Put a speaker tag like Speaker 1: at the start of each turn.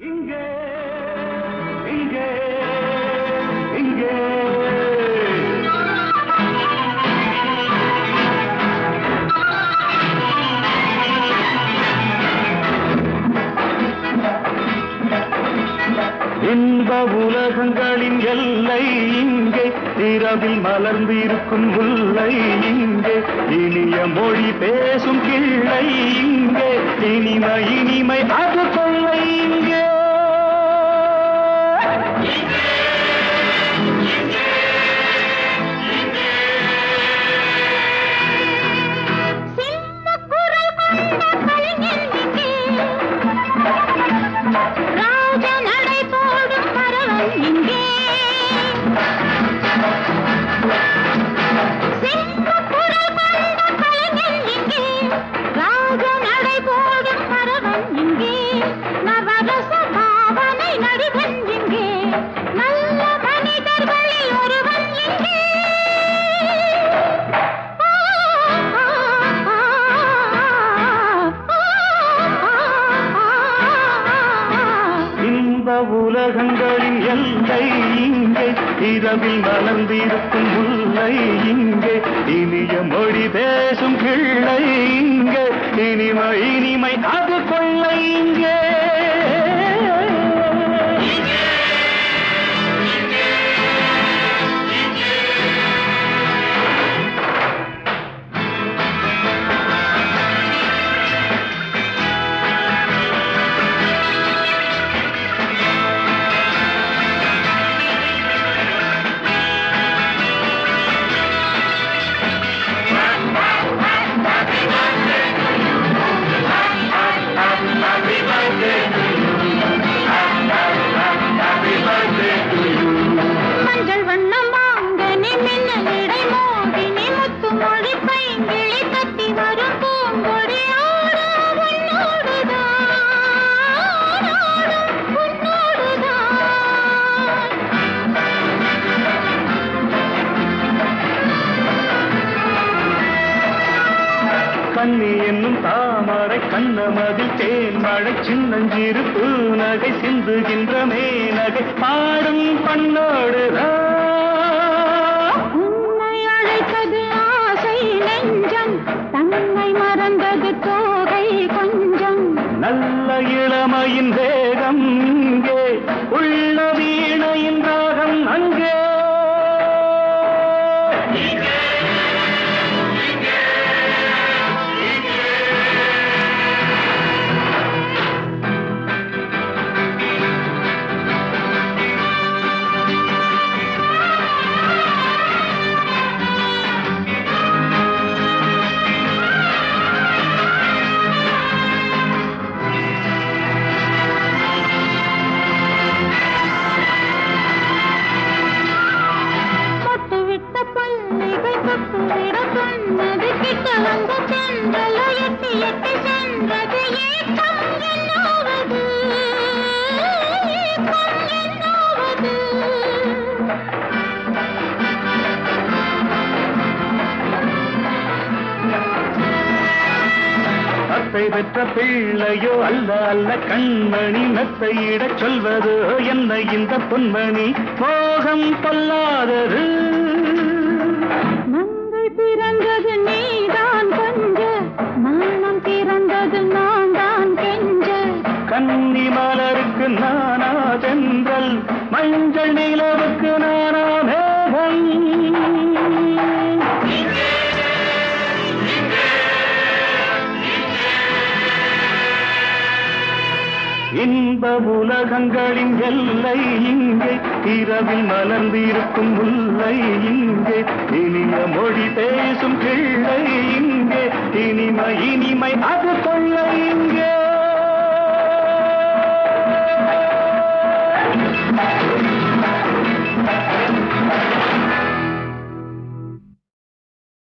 Speaker 1: இங்கே இங்கே இங்கே இன்ப உலகங்களின் எல்லை இங்கே இரவில் மலர்ந்து இருக்கும் முல்லை இங்கே இனிய மொழி பேசும் கிள்ளை இங்கே இனிமை இனிமை அது கொள்ளை இங்கே
Speaker 2: சின்னக் குரல் கொண்ட கலைஞன் இங்கே. ராஜ நடை போடும் பறவன் இங்கே. சின்னக் குரல் கொண்ட கலைஞன் இங்கே. ராஜ நடை போடும் பறவன் இங்கே. நவரச பாவனை நடிகன் இங்கே. நல்ல மனிதர்களில் ஒருவன் இங்கே
Speaker 1: இன்ப உலகங்களின் எல்லை இங்கே இரவில் மலர்ந்திருக்கும் முல்லை இங்கே இனிய மொழி பேசும் கிள்ளை இங்கே இனிமை இனிமை அது கொள்ளை இங்கே
Speaker 2: மஞ்சள் வண்ணம் வாங்க நீ மின்னல் இடை மோதி நீ முத்து மொழி பைங்கிளி தத்தி வரும் பூங்கொடி ஆடும் உன்னோடுதான் ஆடும் உன்னோடுதான்
Speaker 1: கண்ணி என்னும் தாமரை கண்ணமதில் தேன் மழை சின்னஞ்சிறு பூநகை சிந்துகின்ற மேனகை பாடும் பண்ணோடுதான்
Speaker 2: உன்னை அழைத்தது ஆசை நெஞ்சம் தன்னை மறந்தது தோகை கொஞ்சம்
Speaker 1: நல்ல இளமையின் வேகம் இங்கே உள்ள வீணையின் ராகம் அங்கே
Speaker 2: பொட்டு விட்ட பள்ளிகை தொட்டு விட சொன்னது கிட்ட வந்த சென்றலோ எட்டி எட்டி சென்றது ஏக்கம் என்னாவது ஏக்கம் என்னாவது
Speaker 1: அத்தை பெற்ற பிள்ளையோ அல்ல அல்ல கண்மணி மெத்தையிடச் சொல்வதோ என்ன இந்த பொன்மணி மோகம் பொல்லாதது
Speaker 2: மங்கள் பிறந்தது நீதான் கொஞ்ச நாணம் பிறந்தது நான் தான் கெஞ்ச
Speaker 1: கன்னி மலருக்கு நானா தென்றல் மஞ்சள் நிலவுக்கு நானா மேகம் இன்ப உலகங்களின் எல்லை இங்கே இரவில் மலர்ந்திருக்கும் முல்லை இங்கே இனிய மொழி பேசும் கிள்ளை இங்கே இனிமை இனிமை அது கொள்ளை இங்கே